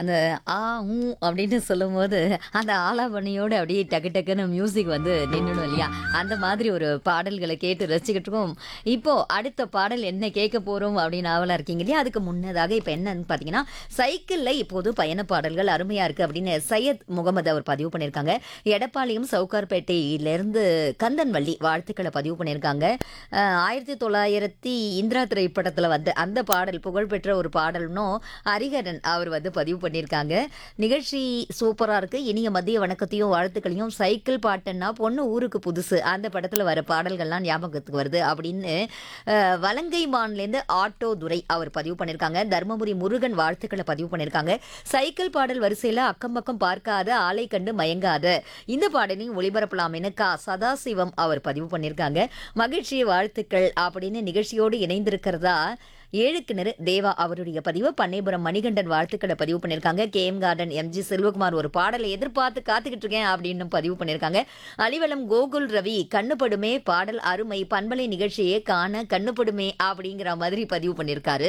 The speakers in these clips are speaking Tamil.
அந்த ஆ ஊ அப்படின்னு சொல்லும்போது அந்த ஆலாபனையோடு அப்படியே டக்கு டக்குன்னு மியூசிக் வந்து நின்றுடும் இல்லையா அந்த மாதிரி ஒரு பாடல்களை கேட்டு ரசிச்சுக்கிட்டு இருக்கோம் இப்போ அடுத்த பாடல் என்ன கேட்க போறோம் அப்படின்னு ஆவலா இருக்கீங்க இல்லையா அதுக்கு முன்னதாக இப்போ என்னன்னு பார்த்தீங்கன்னா சைக்கிளில் இப்போது பயண பாடல்கள் அருமையா இருக்கு அப்படின்னு சையத் முகமது அவர் பதிவு பண்ணியிருக்காங்க எடப்பாளையம் சவுகார்பேட்டையிலிருந்து கந்தன்வள்ளி வாழ்த்துக்களை பதிவு பண்ணியிருக்காங்க அஹ், ஆயிரத்தி தொள்ளாயிரத்தி இந்திரா திரைப்படத்தில் வந்து அந்த பாடல் புகழ்பெற்ற ஒரு பாடல்னும் ஹரிஹரன் அவர் வந்து பதிவு பண்ணியிருக்காங்க நிகழ்ச்சி சூப்பராக இருக்கு இனிய மதிய வணக்கத்தையும் வாழ்த்துக்களையும் சைக்கிள் பாட்டுன்னா பொண்ணு ஊருக்கு புதுசு அந்த படத்தில் வர பாடல்கள்லாம் ஞாபகத்துக்கு வருது அப்படின்னு அஹ், வலங்கை மான்லேருந்து ஆட்டோ துரை அவர் பதிவு பண்ணியிருக்காங்க தர்மபுரி முருகன் வாழ்த்துக்களை பதிவு பண்ணியிருக்காங்க சைக்கிள் பாடல் வரிசையில் அக்கம் பக்கம் பார்க்காத ஆளை கண்டு மயங்காத இந்த பாடலையும் ஒளிபரப்பலாம்னு கா சதாசிவம் அவர் பதிவு பண்ணியிருக்காங்க மகிழ்ச்சி வாழ்த்துக்கள் அப்படின்னு நிகழ்ச்சியோடு இணைந்திருக்கிறதா ஏழு கிணறு தேவா அவருடைய பதிவு பண்ணைபுரம் மணிகண்டன் வாழ்த்துக்களை பதிவு பண்ணியிருக்காங்க K M Garden MG Selvakumar ஒரு பாடலை எதிர்பார்த்து காத்துக்கிட்டு இருக்கேன் அப்படின்னு பதிவு பண்ணியிருக்காங்க அலிவலம் கோகுல் ரவி கண்ணுபடுமே பாடல் அருமை பண்பலை நிகழ்ச்சியே காண கண்ணுபடுமே அப்படிங்கிற மாதிரி பதிவு பண்ணியிருக்காரு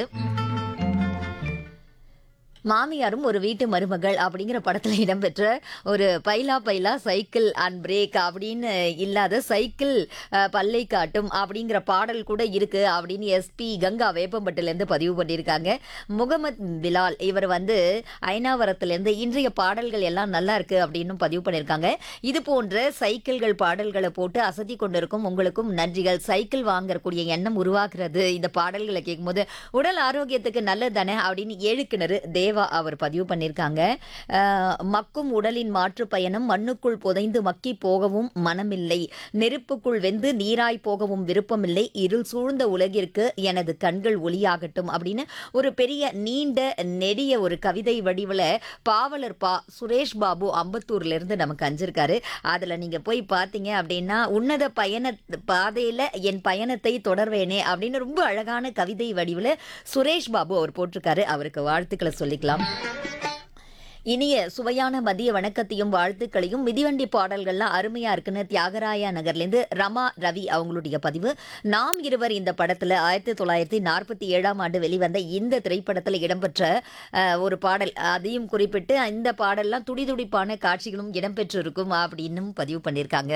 மாமியாரும் ஒரு வீட்டு மருமகள் அப்படிங்கிற படத்தில் இடம்பெற்ற ஒரு பைலா பைலா சைக்கிள் அண்ட் பிரேக் அப்படின்னு இல்லாத சைக்கிள் அஹ், பல்லை காட்டும் அப்படிங்கிற பாடல் கூட இருக்கு அப்படின்னு எஸ்பி கங்கா வேப்பம்பட்டிலேருந்து பதிவு பண்ணியிருக்காங்க முகமது பிலால் இவர் வந்து ஐநாவரத்துலேருந்து இன்றைய பாடல்கள் எல்லாம் நல்லா இருக்கு அப்படின்னு பதிவு பண்ணியிருக்காங்க இது போன்ற சைக்கிள்கள் பாடல்களை போட்டு அசத்தி கொண்டிருக்கும் உங்களுக்கும் நன்றிகள் சைக்கிள் வாங்கக்கூடிய எண்ணம் உருவாக்குறது இந்த பாடல்களை கேட்கும்போது உடல் ஆரோக்கியத்துக்கு நல்லது தானே அப்படின்னு ஏழு கிணறு தேவா அவர் பதிவு பண்ணியிருக்காங்க அஹ், மக்கும் உடலின் மாற்று பயணம் மண்ணுக்குள் புதைந்து மக்கி போகவும் மனமில்லை நெருப்புக்குள் வெந்து நீராய் போகவும் விருப்பமில்லை இருள் சூழ்ந்த உலகிற்கு எனது கண்கள் ஒளியாகட்டும் அப்படின்னு ஒரு பெரிய நீண்ட நெடிய ஒரு கவிதை வடிவில் பாவலர் பா சுரேஷ் பாபு அம்பத்தூர்ல இருந்து நமக்கு அஞ்சிருக்காரு அதுல நீங்க போய் பார்த்தீங்க அப்படின்னா உன்னத பயண பாதையில என் பயணத்தை தொடர்வேனே அப்படின்னு ரொம்ப அழகான கவிதை வடிவில் சுரேஷ் பாபு அவர் போட்டிருக்காரு அவருக்கு வாழ்த்துக்களை சொல்லிக்கலாம் இனிய சுவையான மதிய வணக்கத்தையும் வாழ்த்துக்களையும் மிதிவண்டி பாடல்கள்லாம் அருமையா இருக்குன்னு தியாகராயா நகர்லேருந்து ரமா ரவி அவங்களுடைய பதிவு நாம் இருவர் இந்த படத்துல ஆயிரத்தி தொள்ளாயிரத்தி நாற்பத்தி ஏழாம் ஆண்டு வெளிவந்த இந்த திரைப்படத்தில் இடம்பெற்ற அஹ், ஒரு பாடல் அதையும் குறிப்பிட்டு இந்த பாடல்லாம் துடிதுடிப்பான காட்சிகளும் இடம்பெற்றிருக்கும் அப்படின்னும் பதிவு பண்ணியிருக்காங்க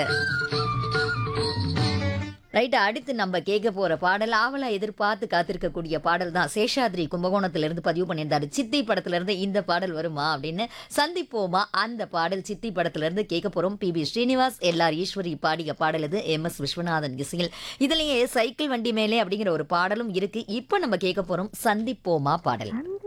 ரைட் அடுத்து நம்ம கேட்க போற பாடல் ஆவலா எதிர்பார்த்து காத்திருக்கக்கூடிய பாடல் தான் சேஷாத்ரி கும்பகோணத்திலிருந்து பதிவு பண்ணியிருந்தாரு சித்தி படத்துல இருந்து இந்த பாடல் வருமா அப்படின்னு சந்திப்போமா அந்த பாடல் சித்தி படத்துல இருந்து கேட்க போறோம் P B Srinivas LR Eswari பாடிய பாடல் இது எம் எஸ் விஸ்வநாதன் இசையில் இதுலயே சைக்கிள் வண்டி மேலே அப்படிங்கிற ஒரு பாடலும் இருக்கு இப்போ நம்ம கேட்க போறோம் சந்திப்போமா பாடல் அந்த